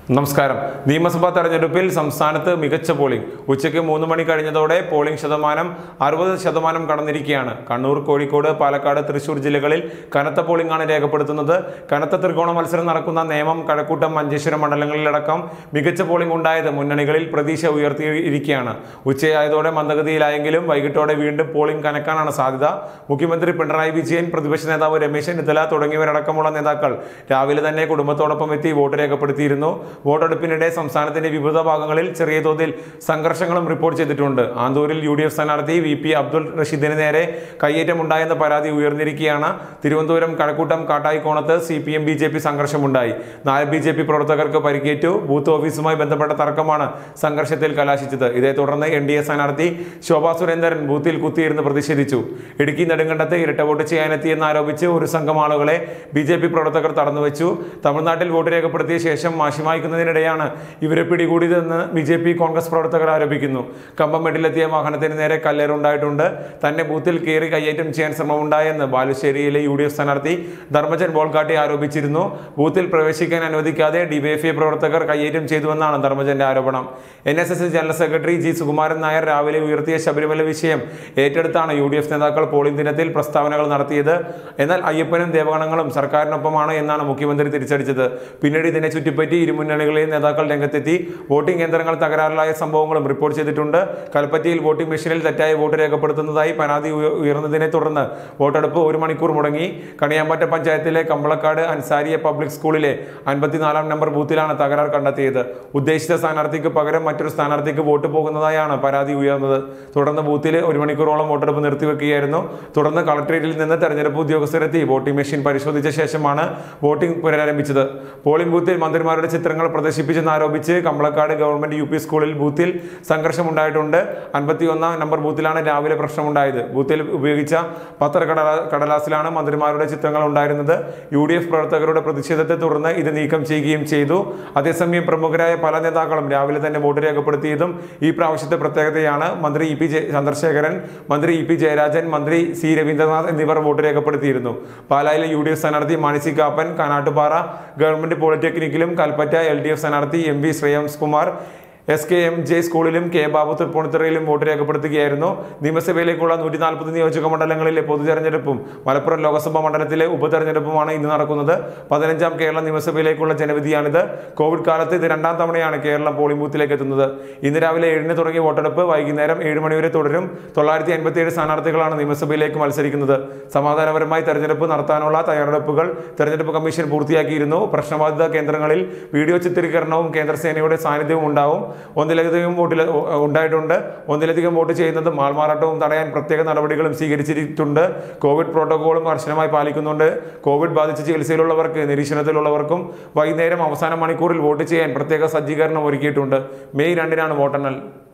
നമസ്കാരം നിയമസഭാ തെരഞ്ഞെടുപ്പിൽ സംസ്ഥാനത്ത് മികച്ച പോളിംഗ് ഉച്ചയ്ക്ക് മൂന്ന് മണി കഴിഞ്ഞതോടെ പോളിംഗ് ശതമാനം അറുപത് ശതമാനം കടന്നിരിക്കുകയാണ് കണ്ണൂർ കോഴിക്കോട് പാലക്കാട് തൃശൂർ ജില്ലകളിൽ കനത്ത പോളിംഗ് ആണ് രേഖപ്പെടുത്തുന്നത് കനത്ത ത്രികോണ മത്സരം നടക്കുന്ന നേമം കഴക്കൂട്ടം മഞ്ചേശ്വരം മണ്ഡലങ്ങളിലടക്കം മികച്ച പോളിംഗ് ഉണ്ടായത് മുന്നണികളിൽ പ്രതീക്ഷ ഉയർത്തിയിരിക്കുകയാണ് ഉച്ചയായതോടെ മന്ദഗതിയിലായെങ്കിലും വൈകിട്ടോടെ വീണ്ടും പോളിംഗ് കനക്കാനാണ് സാധ്യത മുഖ്യമന്ത്രി പിണറായി വിജയൻ പ്രതിപക്ഷ നേതാവ് രമേശ് ചെന്നിത്തല തുടങ്ങിയവരടക്കമുള്ള നേതാക്കൾ രാവിലെ തന്നെ കുടുംബത്തോടൊപ്പം എത്തി വോട്ട് രേഖപ്പെടുത്തിയിരുന്നു വോട്ടെടുപ്പിനിടെ സംസ്ഥാനത്തിന്റെ വിവിധ ഭാഗങ്ങളിൽ ചെറിയ തോതിൽ സംഘർഷങ്ങളും റിപ്പോർട്ട് ചെയ്തിട്ടുണ്ട് ആന്തൂരിൽ യു ഡി എഫ് സ്ഥാനാർത്ഥി വി പി അബ്ദുൾ റഷീദിന് നേരെ കയ്യേറ്റമുണ്ടായെന്ന പരാതി ഉയർന്നിരിക്കുകയാണ് തിരുവനന്തപുരം കഴക്കൂട്ടം കാട്ടായിക്കോണത്ത് C P M B J P സംഘർഷമുണ്ടായി നാല് ബി ജെ പി പ്രവർത്തകർക്ക് പരിക്കേറ്റു ബൂത്ത് ഓഫീസുമായി ബന്ധപ്പെട്ട തർക്കമാണ് സംഘർഷത്തിൽ കലാശിച്ചത് ഇതേ തുടർന്ന് എൻ ഡി എ സ്ഥാനാർത്ഥി ശോഭാ സുരേന്ദ്രൻ ബൂത്തിൽ കുത്തിയിരുന്ന് പ്രതിഷേധിച്ചു ഇടുക്കി നെടുങ്കണ്ടത്ത് ഇരട്ട വോട്ട് ചെയ്യാനെത്തിയെന്ന് ആരോപിച്ച് ഒരു സംഘം ആളുകളെ ബി ജെ പി പ്രവർത്തകർ തടഞ്ഞുവെച്ചു തമിഴ്നാട്ടിൽ വോട്ട് രേഖപ്പെടുത്തിയ ശേഷം മാഷിമായ്ക്കുന്നതിനിടെയാണ് ഇവരെ പിടികൂടിയതെന്ന് ബി ജെ പി കോൺഗ്രസ് പ്രവർത്തകർ ആരോപിക്കുന്നു കമ്പംമെട്ടിലെത്തിയ വാഹനത്തിന് നേരെ കല്ലേറുണ്ടായിട്ടുണ്ട് തന്നെ ബൂത്തിൽ കയറി കയ്യേറ്റം ചെയ്യാൻ ശ്രമമുണ്ടായെന്ന് ബാലുശ്ശേരിയിലെ യു ഡി എഫ് സ്ഥാനാർത്ഥി ധർമ്മജൻ ബോൾക്കാട്ടി ആരോപിച്ചിരുന്നു ബൂത്തിൽ പ്രവേശിക്കാൻ അനുവദിക്കാതെ ഡിവൈഎഫ്ഐ പ്രവർത്തകർ കയ്യേറ്റം ചെയ്തുവെന്നാണ് ധർമ്മജന്റെ ആരോപണം N S S general secretary G Sukumaran Nair രാവിലെ ഉയർത്തിയ ശബരിമല വിഷയം ഏറ്റെടുത്താണ് യു ഡി എഫ് നേതാക്കൾ പോളിംഗ് ദിനത്തിൽ പ്രസ്താവനകൾ നടത്തിയത് എന്നാൽ അയ്യപ്പനും ദേവഗണങ്ങളും സർക്കാരിനൊപ്പമാണ് എന്നാണ് മുഖ്യമന്ത്രി തിരിച്ചടിച്ചത് പിന്നീട് ഇതിനെ ചുറ്റിപ്പറ്റി ഇരുമുന്നണികളിലെയും നേതാക്കൾ രംഗത്തെത്തി വോട്ടിംഗ് യന്ത്രങ്ങൾ തകരാറിലായ സംഭവങ്ങളും റിപ്പോർട്ട് ചെയ്തിട്ടുണ്ട് കൽപ്പറ്റയിൽ വോട്ടിംഗ് മെഷീനിൽ തെറ്റായ വോട്ട് രേഖപ്പെടുത്തുന്നതായി പരാതി ഉയ- ഉയർന്നതിനെ തുടർന്ന് വോട്ടെടുപ്പ് ഒരു മണിക്കൂർ മുടങ്ങി കണിയാമ്പറ്റ പഞ്ചായത്തിലെ കമ്പളക്കാട് അൻസാരിയ പബ്ലിക് സ്കൂളിലെ അൻപത്തിനാലാം നമ്പർ ബൂത്തിലാണ് തകരാർ കണ്ടെത്തിയത് ഉദ്ദേശിച്ച സ്ഥാനാർത്ഥിക്ക് പകരം മറ്റൊരു സ്ഥാനാർത്ഥിക്ക് വോട്ട് പോകുന്നതായാണ് പരാതി ഉയർന്നത് തുടർന്ന് ബൂത്തിൽ ഒരു മണിക്കൂറോളം വോട്ടെടുപ്പ് നിർത്തിവെക്കുകയായിരുന്നു തുടർന്ന് കളക്ടറേറ്റിൽ നിന്ന് തെരഞ്ഞെടുപ്പ് ഉദ്യോഗസ്ഥരെത്തി വോട്ടിംഗ് മെഷീൻ പരിശോധിച്ച ശേഷമാണ് വോട്ടിംഗ് പുനരാരംഭിച്ചത് പോളിംഗ് ബൂത്തിൽ മന്ത്രിമാരുടെ ചിത്രങ്ങൾ പ്രദർശിപ്പിച്ചെന്ന് ആരോപിച്ച് കമ്പളക്കാട് ഗവൺമെന്റ് യു പി സ്കൂളിൽ ബൂത്തിൽ സംഘർഷമുണ്ടായിട്ടുണ്ട് അൻപത്തി ഒന്നാം നമ്പർ ബൂത്തിലാണ് രാവിലെ പ്രശ്നമുണ്ടായത് ബൂത്തിൽ ഉപയോഗിച്ച പത്രക്കടലാ കടലാസിലാണ് മന്ത്രിമാരുടെ ചിത്രങ്ങൾ ഉണ്ടായിരുന്നത് യു ഡി എഫ് പ്രവർത്തകരുടെ പ്രതിഷേധത്തെ തുടർന്ന് ഇത് നീക്കം ചെയ്യുകയും ചെയ്തു അതേസമയം പ്രമുഖരായ പല നേതാക്കളും രാവിലെ തന്നെ വോട്ട് രേഖപ്പെടുത്തിയതും ഈ പ്രാവശ്യത്തെ പ്രത്യേകതയാണ് മന്ത്രി ഇ പി ജയ ചന്ദ്രശേഖരൻ മന്ത്രി ഇ പി ജയരാജൻ മന്ത്രി സി രവീന്ദ്രനാഥ് എന്നിവർ വോട്ട് രേഖപ്പെടുത്തിയിരുന്നു പാലായിലെ യു ഡി എഫ് സ്ഥാനാർത്ഥി മാണിസി കാപ്പൻ കാനാട്ടുപാറ ഗവൺമെന്റ് പോളിടെക്നിക്കിലും കൽപ്പറ്റ എൽ ഡി എഫ് സ്ഥാനാർത്ഥി M V Shreyams Kumar S K M J സ്കൂളിലും കെ ബാബു തൃപ്പൂണിത്തുറയിലും വോട്ട് രേഖപ്പെടുത്തുകയായിരുന്നു നിയമസഭയിലേക്കുള്ള നൂറ്റി നാൽപ്പത് നിയോജക മണ്ഡലങ്ങളിലെ പൊതുതെരഞ്ഞെടുപ്പും മലപ്പുറം ലോക്സഭാ മണ്ഡലത്തിലെ ഉപതെരഞ്ഞെടുപ്പുമാണ് ഇന്ന് നടക്കുന്നത് പതിനഞ്ചാം കേരള നിയമസഭയിലേക്കുള്ള ജനവിധിയാണിത് കോവിഡ് കാലത്ത് ഇത് രണ്ടാം തവണയാണ് കേരളം പോളിംഗ് ബൂത്തിലേക്ക് എത്തുന്നത് ഇന്ന് രാവിലെ ഏഴിന് തുടങ്ങിയ വോട്ടെടുപ്പ് വൈകുന്നേരം ഏഴ് മണിവരെ തുടരും തൊള്ളായിരത്തി അൻപത്തിയേഴ് സ്ഥാനാർത്ഥികളാണ് നിയമസഭയിലേക്ക് മത്സരിക്കുന്നത് സമാധാനപരമായി തെരഞ്ഞെടുപ്പ് നടത്താനുള്ള തയ്യാറെടുപ്പുകൾ തെരഞ്ഞെടുപ്പ് കമ്മീഷൻ പൂർത്തിയാക്കിയിരുന്നു പ്രശ്നബാധിത കേന്ദ്രങ്ങളിൽ വീഡിയോ ചിത്രീകരണവും കേന്ദ്രസേനയുടെ സാന്നിധ്യവും ഉണ്ടാവും ഒന്നിലധികം വോട്ടിൽ ഉണ്ടായിട്ടുണ്ട് ഒന്നിലധികം വോട്ട് ചെയ്യുന്നതും ആൾമാറാട്ടവും തടയാൻ പ്രത്യേക നടപടികളും സ്വീകരിച്ചിട്ടുണ്ട് കോവിഡ് പ്രോട്ടോകോളും കർശനമായി പാലിക്കുന്നുണ്ട് കോവിഡ് ബാധിച്ച് ചികിത്സയിലുള്ളവർക്ക് നിരീക്ഷണത്തിലുള്ളവർക്കും വൈകുന്നേരം അവസാന മണിക്കൂറിൽ വോട്ട് ചെയ്യാൻ പ്രത്യേക സജ്ജീകരണം ഒരുക്കിയിട്ടുണ്ട് മെയ് രണ്ടിനാണ് വോട്ടെണ്ണൽ